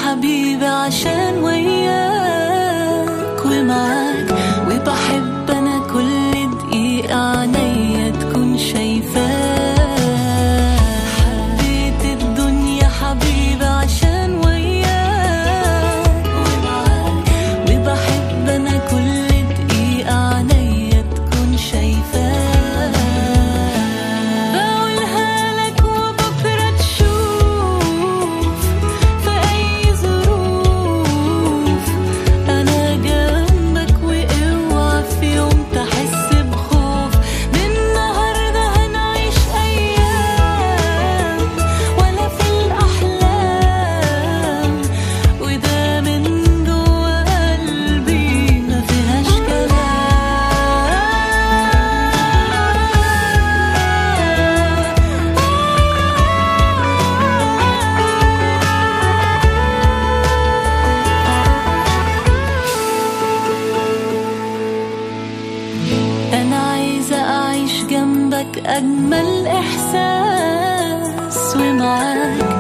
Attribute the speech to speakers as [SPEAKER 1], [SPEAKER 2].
[SPEAKER 1] حبيبي عشان وياك ومعاك وبحب انا كل دقيقة عينيا تكون شايفاك حبيت الدنيا حبيبي عشان وياك ومعاك وبحب انا كل دقيقة عينيا تكون شايفاك بقولها لك وبكرة تشوف في أي ظروف أنا جنبك واوعى في يوم تحس بخوف من النهاردة هنعيش أيام ولا في الأحلام وده من جوا قلبي ما فيهاش أنا عايزة أعيش جنبك أجمل إحساس ومعاك